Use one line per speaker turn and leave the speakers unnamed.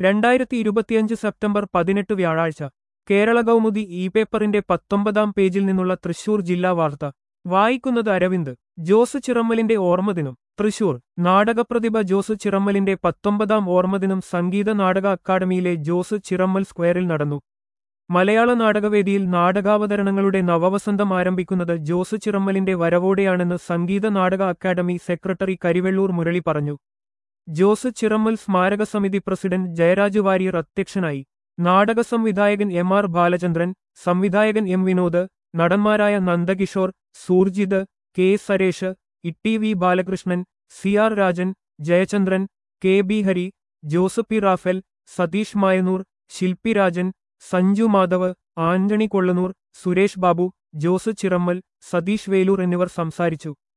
രണ്ടായിരത്തി ഇരുപത്തിയഞ്ച് സെപ്റ്റംബർ പതിനെട്ട് വ്യാഴാഴ്ച കേരള കൗമുദി ഇ പേപ്പറിന്റെ പത്തൊമ്പതാം പേജിൽ നിന്നുള്ള തൃശൂർ ജില്ലാ വാർത്ത വായിക്കുന്നത് അരവിന്ദ് ജോസ് ചിറമ്മലിന്റെ ഓർമ്മദിനം തൃശൂർ നാടകപ്രതിഭ ജോസ് ചിറമ്മലിന്റെ പത്തൊമ്പതാം ഓർമ്മദിനം സംഗീത നാടക അക്കാദമിയിലെ ജോസ് ചിറമ്മൽ സ്ക്വയറിൽ നടന്നു മലയാള നാടകവേദിയിൽ നാടകാവതരണങ്ങളുടെ നവവസന്തം ആരംഭിക്കുന്നത് ജോസ് ചിറമ്മലിന്റെ വരവോടെയാണെന്ന് സംഗീത നാടക അക്കാദമി സെക്രട്ടറി കരിവെള്ളൂർ മുരളി പറഞ്ഞു ജോസ് ചിറമ്മൽ സ്മാരക സമിതി പ്രസിഡന്റ് ജയരാജ് വാര്യർ അധ്യക്ഷനായി നാടക സംവിധായകൻ എം ആർ ബാലചന്ദ്രൻ സംവിധായകൻ എം വിനോദ് നടന്മാരായ Nandakishore Surjith K Saresh Itty V Balakrishnan C R Rajan Jayachandran K B Hari Joseph P Raphael Sathish Mayanoor ശില്പി രാജൻ സഞ്ജു മാധവ് ആന്റണി കൊള്ളനൂർ സുരേഷ് ബാബു ജോസ് ചിറമ്മൽ സതീഷ് വേലൂർ എന്നിവർ സംസാരിച്ചു